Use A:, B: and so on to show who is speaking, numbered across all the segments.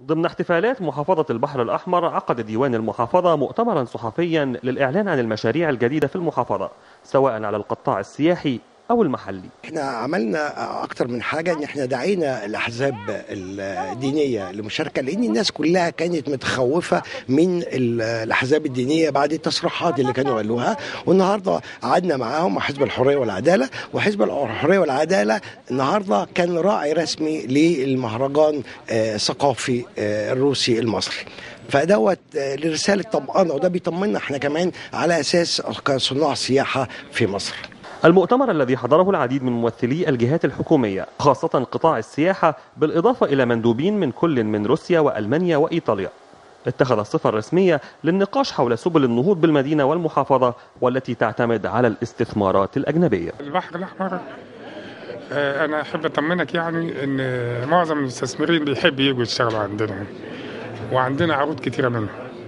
A: ضمن احتفالات محافظة البحر الأحمر عقد ديوان المحافظة مؤتمرا صحفيا للإعلان عن المشاريع الجديدة في المحافظة سواء على القطاع السياحي أو المحلي
B: احنا عملنا اكتر من حاجه ان احنا دعينا الاحزاب الدينيه لمشاركه لان الناس كلها كانت متخوفه من ال- الاحزاب الدينيه بعد التصريحات اللي كانوا قالوها والنهارده قعدنا معاهم مع حزب الحريه والعداله وحزب الحريه والعداله النهارده كان راعي رسمي للمهرجان آه، الثقافي آه، الروسي المصري فدوت آه، لرساله طمأنه وده بيطمنا احنا كمان على اساس كصناع سياحه في مصر
A: المؤتمر الذي حضره العديد من ممثلي الجهات الحكومية خاصة قطاع السياحة بالإضافة إلى مندوبين من كل من روسيا وألمانيا وإيطاليا اتخذ الصفة الرسمية للنقاش حول سبل النهوض بالمدينة والمحافظة والتي تعتمد على الاستثمارات الأجنبية
C: البحر الأحمر آه، أنا أحب أطمنك يعني إن معظم المستثمرين بيحب يجوا يشتغلوا عندنا وعندنا عروض كتيرة منهم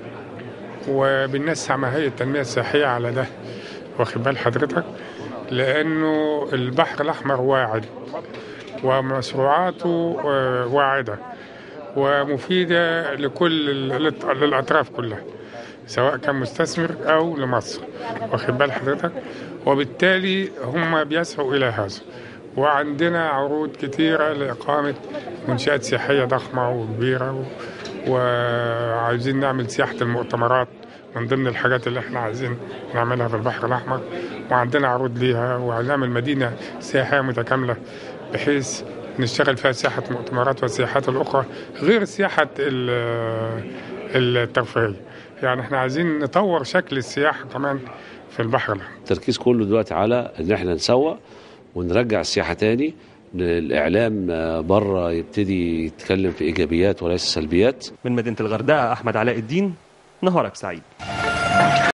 C: وبننسع مع هيئة التنمية السياحية على ده واخد بال حضرتك لأنه البحر الأحمر واعد ومشروعاته آه، واعدة ومفيدة لكل ال- للأطراف كلها سواء كان مستثمر أو لمصر واخد بال حضرتك وبالتالي هم بيسعوا إلى هذا وعندنا عروض كتيرة لإقامة منشآت سياحية ضخمة وكبيرة و... وعايزين نعمل سياحة المؤتمرات من ضمن الحاجات اللي احنا عايزين نعملها في البحر الأحمر وعندنا عروض ليها وهنعمل مدينة سياحية متكاملة بحيث نشتغل فيها سياحة مؤتمرات والسياحات الأخرى غير سياحة ال- الترفيهية يعني احنا عايزين نطور شكل السياحة كمان في البحر الأحمر
D: التركيز كله دلوقتي على ان احنا نسوق ونرجع السياحه تاني الاعلام بره يبتدي يتكلم في ايجابيات وليس سلبيات
A: من مدينة الغردقة أحمد علاء الدين نهارك سعيد